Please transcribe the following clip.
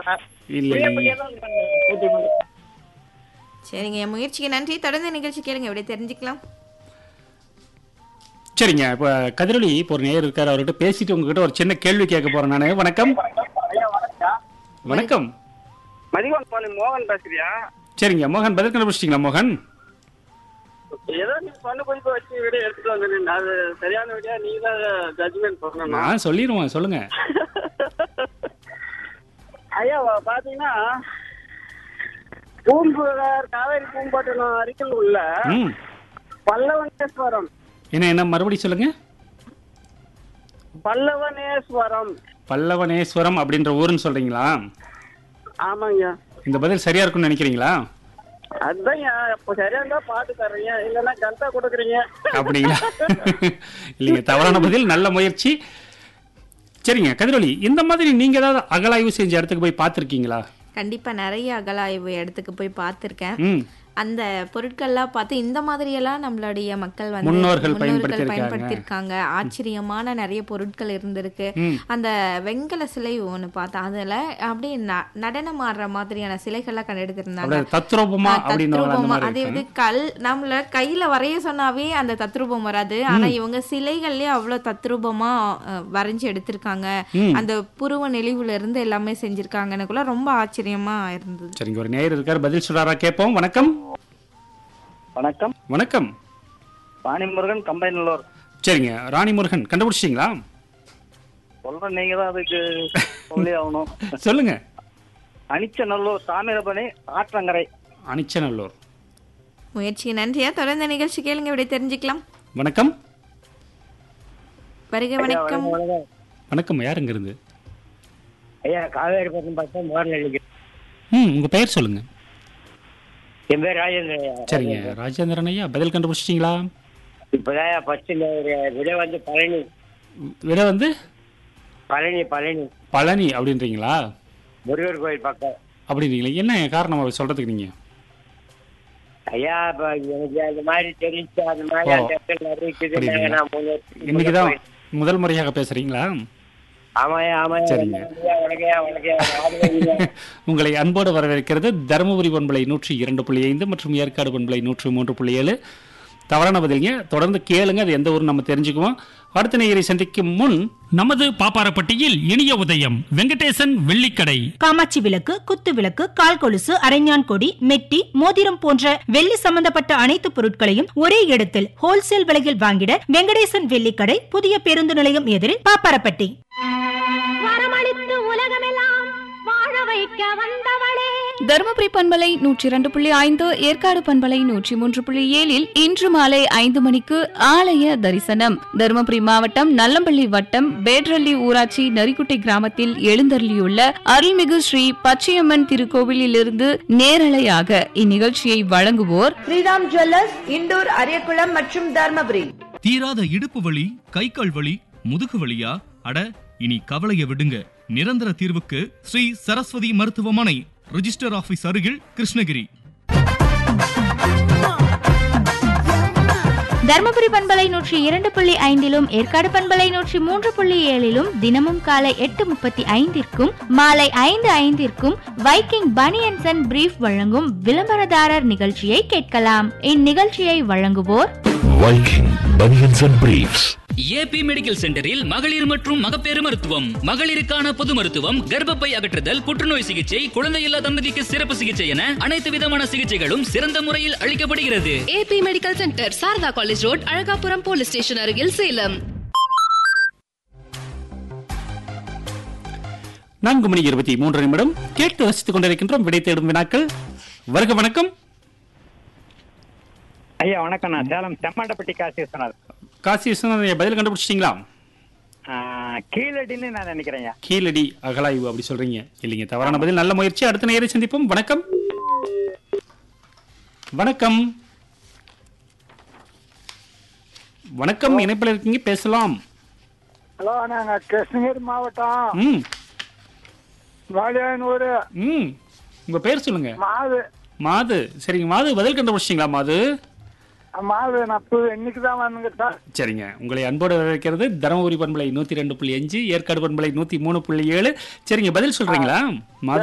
இல்ல புளியம்பட்டியா தான் போட்டி மாதிரி. சரிங்க என் முயற்சிக்கு நன்றி தொடர்ந்து நிகழ்ச்சி கேளுங்க எப்படி தெரிஞ்சுக்கலாம் சரிங்க இப்போ கதிரொலி இப்போ ஒரு நேயர் இருக்காரு அவர்கிட்ட பேசிட்டு உங்ககிட்ட ஒரு சின்ன கேள்வி கேட்க போறேன் நானு வணக்கம் ஐயா வணக்கம் வணக்கம் மதிகோன் பாலி மோகன் பேசுறியா சரிங்க மோகன் பதில் கண்டுபிடிச்சிட்டீங்களா மோகன் ஏதோ நீ பண்ணு குறிப்பு வச்சு வீடியோ எடுத்துட்டு வந்துருங்க அது சரியான வீடியோ நீ தான் ஜட்ஜ்மெண்ட் பண்ணணும் நான் சொல்லிடுவேன் சொல்லுங்க ஐயா பாத்தீங்கன்னா பூம்புகார் காவேரி பூம்பாட்டனம் அருகில் உள்ள ம் பல்லவனேஸ்வரம் என்ன என்ன மறுபடி சொல்லுங்க பல்லவனேஸ்வரம் பல்லவனேஸ்வரம் அப்படின்ற ஊருன்னு சொல்றீங்களா ஆமாங்க இந்த பதில் சரியா இருக்கும்னு நினைக்கிறீங்களா அதுதான் இப்போ சரியா இருந்தா பாட்டு தர்றீங்க இல்லைன்னா கண்டா கொடுக்குறீங்க அப்படிங்களா இல்லைங்க தவறான பதில் நல்ல முயற்சி சரிங்க கதிரொலி இந்த மாதிரி நீங்க ஏதாவது அகலாய்வு செஞ்ச இடத்துக்கு போய் பார்த்துருக்கீங்களா கண்டிப்பா நிறைய அகலாய்வு இடத்துக்கு போய் பார்த்திருக்கேன் ம் அந்த பொருட்கள்லாம் பார்த்து இந்த மாதிரியெல்லாம் நம்மளுடைய மக்கள் வந்து முன்னோர்கள் முன்னோர்கள் பயன்படுத்தியிருக்காங்க. பயன்படுத்தியிருக்காங்க ஆச்சரியமான நிறைய பொருட்கள் இருந்திருக்கு ம். அந்த வெங்கல சிலை ஒண்ணு பார்த்தேன் அதுல அப்படியே ந- நடனம் ஆடுற மாதிரியான சிலைகள்லாம் கண்டெடுத்திருந்தாங்க அப்படியே தத்ரூபமா ஆ, அப்படின்னு அந்த தத்ரூபமா மாதிரி அது இருக்கு. வந்து கல் நம்மள கையில வரைய சொன்னாவே அந்த தத்ரூபம் வராது ஆனா இவங்க சிலைகள்லயே அவ்வளவு தத்ரூபமா அஹ், வரைஞ்சு எடுத்திருக்காங்க ம். அந்த புருவ நெளிவுல இருந்து எல்லாமே செஞ்சிருக்காங்கன்னுக்குள்ள ரொம்ப ஆச்சரியமா இருந்தது சரிங்க ஒரு நேயர் இருக்கார் பதில் சொல்றாரா கேட்போம் வணக்கம் வணக்கம் வணக்கம் வாணிமுருகன் கம்பைநல்லூர் சரிங்க ராணி முருகன் கண்டுபிடிச்சிட்டீங்களா சொல்றேன் நீங்க தான் அதுக்கு சொல்லி ஆகணும் சொல்லுங்க அனிச்சநல்லூர் தாமிரபரணி ஆற்றங்கரை அனிச்சநல்லூர் முயற்சிக்கு நன்றியா தொடர்ந்து நிகழ்ச்சி கேளுங்க இப்படி தெரிஞ்சுக்கலாம் வணக்கம் வருக வணக்கம் வணக்கம் யாருங்க இருந்து ஐயா காவேரி பக்கம் பார்த்தா மோகன் ம் உங்க பெயர் சொல்லுங்க என் பேர் ராஜேந்திர சரிங்க ராஜேந்திரன் ஐயா பதில் கண்டுபிடிச்சிட்டீங்களா இப்பதான் ஃபர்ஸ்ட் விட வந்து பழனி விட வந்து பழனி பழனி பழனி அப்படின்றீங்களா முருகர் கோயில் பக்கம் அப்படின்றீங்களா என்ன காரணம் அவர் சொல்றதுக்கு நீங்க ஐயா இப்ப எனக்கு அந்த மாதிரி தெரிஞ்சு அந்த மாதிரி ஓ. அந்த இடத்துல நிறைய இருக்குது புரியுதுங்க. நான் மூணு வருஷத்துக்கு இன்னைக்கு முன்ன தான் முதல் முறையாக பேசுறீங்களா ஆமாயா ஆமாயா சரிங்க. வணக்கையா வணக்கையா வணக்கையா உங்களை அன்போடு வரவேற்கிறது தருமபுரி பண்பலை நூற்றி இரண்டு புள்ளி ஐந்து மற்றும் ஏற்காடு பண்பலை நூற்றி மூன்று புள்ளி ஏழு தவறான பதில்ங்க தொடர்ந்து கேளுங்க அது எந்த ஊர் நம்ம தெரிஞ்சுக்குவோம் அடுத்த நேயரை சந்திக்கும் முன் நமது பாப்பாரப்பட்டியில் இனிய உதயம் வெங்கடேசன் வெள்ளிக்கடை காமாட்சி விளக்கு குத்து விளக்கு கால் கொலுசு அரைஞான் கொடி மெட்டி மோதிரம் போன்ற வெள்ளி சம்பந்தப்பட்ட அனைத்து பொருட்களையும் ஒரே இடத்தில் ஹோல்சேல் விலையில் வாங்கிட வெங்கடேசன் வெள்ளிக்கடை புதிய பேருந்து நிலையம் எதிரில் பாப்பாரப்பட்டி வரமளித்து உலகமெல்லாம் வாழ வைக்க வந்தவளே தருமபுரி பண்பலை நூற்றி இரண்டு புள்ளி ஐந்து ஏற்காடு பண்பலை நூற்றி மூன்று புள்ளி ஏழில் இன்று மாலை ஐந்து மணிக்கு ஆலய தரிசனம் தருமபுரி மாவட்டம் நல்லம்பள்ளி வட்டம் பேட்ரள்ளி ஊராட்சி நரிக்குட்டை கிராமத்தில் எழுந்தருளியுள்ள அருள்மிகு ஸ்ரீ பச்சையம்மன் திருக்கோவிலிலிருந்து நேரலையாக இந்நிகழ்ச்சியை வழங்குவோர் ஸ்ரீராம் ஜுவல்லர்ஸ் இண்டோர் அரியக்குளம் மற்றும் தர்மபுரி தீராத இடுப்பு வலி கை கால் வலி முதுகு வலியா அட இனி கவலைய விடுங்க நிரந்தர தீர்வுக்கு ஸ்ரீ சரஸ்வதி மருத்துவமனை ரிஜிஸ்டர் ஆபீஸ் அருகில் கிருஷ்ணகிரி தர்மபுரி பண்பலை நூற்றி இரண்டு புள்ளி ஐந்திலும் ஏற்காடு பண்பலை நூற்றி மூன்று புள்ளி ஏழிலும் தினமும் காலை எட்டு முப்பத்தி ஐந்திற்கும் மாலை ஐந்து ஐந்திற்கும் வைக்கிங் பனியன்சன் அண்ட் பிரீஃப் வழங்கும் விளம்பரதாரர் நிகழ்ச்சியை கேட்கலாம் இந்நிகழ்ச்சியை வழங்குவோர் Viking Bunions and Briefs. AB medical சென்டரில் மகளிர் மற்றும் மகப்பேறு மருத்துவம் மகளிருக்கான பொது மருத்துவம் கர்ப்பப்பை அகற்றுதல் புற்றுநோய் சிகிச்சை குழந்தையில்லா தம்பதிக்கு சிறப்பு சிகிச்சை என அனைத்து விதமான சிகிச்சைகளும் சிறந்த முறையில் அளிக்கப்படுகிறது AB medical centre Sarada college road Azhagapuram police station அருகில் சேலம் நான்கு மணி இருபத்தி மூன்று நிமிடம் கேட்டு ரசித்துக் கொண்டிருக்கின்றோம் விடை தேடும் வினாக்கள் வருக வணக்கம் ஐயா வணக்கம் நான் சேலம் செம்மாண்டப்பட்டி காசி விஸ்வநாத் காசி விஸ்வநாதன் ஐயா, பதில் கண்டுபிடிச்சிட்டீங்களா கீழடின்னு நான் நினைக்கிறேன் ஐயா கீழடி அகலாய்வு அப்படி சொல்றீங்க இல்லைங்க தவறான பதில் நல்ல முயற்சி அடுத்த நேயரை சந்திப்போம் வணக்கம் வணக்கம் வணக்கம் இணைப்பில் இருக்கீங்க பேசலாம் ஹலோ நாங்க கிருஷ்ணகிரி மாவட்டம் ம் வாலியானூர் ம் உங்க பேர் சொல்லுங்க மாது மாது சரிங்க மாது பதில் கண்டுபிடிச்சிங்களா மாது மாது நான் இன்னைக்கு தான் வந்துங்க சரிங்க உங்களை அன்போடு வரவேற்கிறது தருமபுரி பண்பலை நூத்தி ரெண்டு புள்ளி அஞ்சு ஏற்காடு பண்பலை நூத்தி மூணு புள்ளி ஏழு சரிங்க பதில் சொல்றீங்களா மாது